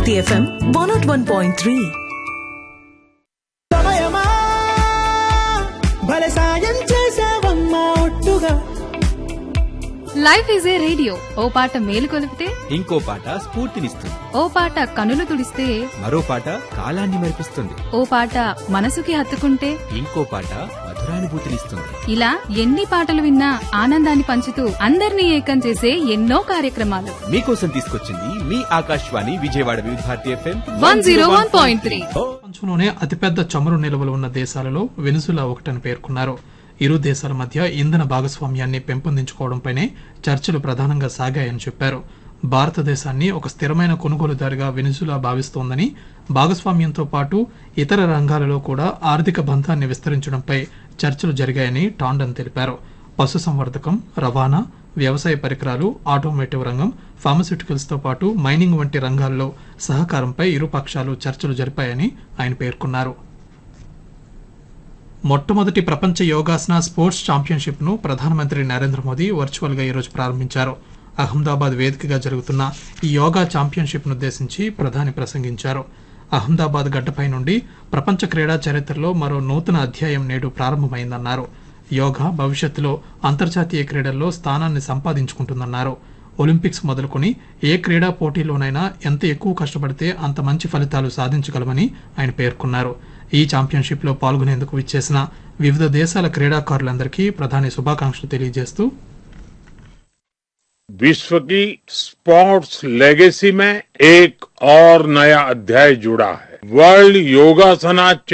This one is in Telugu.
Bharati FM one naught one point three సమయమా భలే సాయం చేసావమ్మా ఒట్టుగా లైఫ్ ఈజ్ ఏ రేడియో ఓ పాట మేలు కొలిపితే ఇంకో పాట స్ఫూర్తినిస్తుంది ఓ పాట కనులు తుడిస్తే మరో పాట కాలాన్ని మరిపిస్తుంది ఓ పాట మనసుకి హత్తుకుంటే ఇంకో పాట మధురానుభూతినిస్తుంది ఇలా ఎన్ని పాటలు విన్నా ఆనందాన్ని పంచుతూ అందరినీ ఏకం చేసే ఎన్నో కార్యక్రమాలు మీకోసం తీసుకొచ్చింది మీ Akashvani Vijayawada Vividh Bharati FM one zero one point three ప్రపంచంలోనే అతిపెద్ద చమురు నిల్వలు ఉన్న దేశాలలో వెనుజులా ఒకటని పేర్కొన్నారు ఇరు దేశాల మధ్య ఇంధన భాగస్వామ్యాన్ని పెంపొందించుకోవడంపైనే చర్చలు ప్రధానంగా సాగాయని చెప్పారు భారతదేశాన్ని ఒక స్థిరమైన కొనుగోలుదారుగా వెనుజులా భావిస్తోందని భాగస్వామ్యంతో పాటు ఇతర రంగాలలో కూడా ఆర్థిక బంధాన్ని విస్తరించడంపై చర్చలు జరిగాయని టాండన్ తెలిపారు పశుసంవర్ధకం రవాణా వ్యవసాయ పరికరాలు ఆటోమేటివ్ రంగం ఫార్మస్యూటికల్స్ తో పాటు మైనింగ్ వంటి రంగాల్లో సహకారంపై ఇరు పక్షాలు చర్చలు జరిపాయని ఆయన పేర్కొన్నారు మొట్టమొదటి ప్రపంచ యోగాసన స్పోర్ట్స్ ఛాంపియన్షిప్ ను ప్రధానమంత్రి నరేంద్ర మోదీ వర్చువల్ గా ఈరోజు ప్రారంభించారు అహ్మదాబాద్ వేదికగా జరుగుతున్న ఈ యోగా ఛాంపియన్షిప్ ను ఉద్దేశించి ప్రధాని ప్రసంగించారు అహ్మదాబాద్ గడ్డపై నుండి ప్రపంచ క్రీడా చరిత్రలో మరో నూతన అధ్యాయం నేడు ప్రారంభమైందన్నారు యోగా భవిష్యత్తులో అంతర్జాతీయ క్రీడల్లో స్థానాన్ని సంపాదించుకుంటుందన్నారు ఒలింపిక్స్ మొదలుకొని ఏ క్రీడా పోటీలోనైనా ఎంత ఎక్కువ కష్టపడితే అంత మంచి ఫలితాలు సాధించగలమని ఆయన పేర్కొన్నారు ఈ ఛాంపియన్షిప్ లో పాల్గొనేందుకు విచ్చేసిన వివిధ దేశాల క్రీడాకారులందరికీ ప్రధాని శుభాకాంక్షలు తెలియజేస్తూ विश्व की स्पोर्ट्स लेगेसी में एक और नया अध्याय जुड़ा है वर्ल्ड योगासना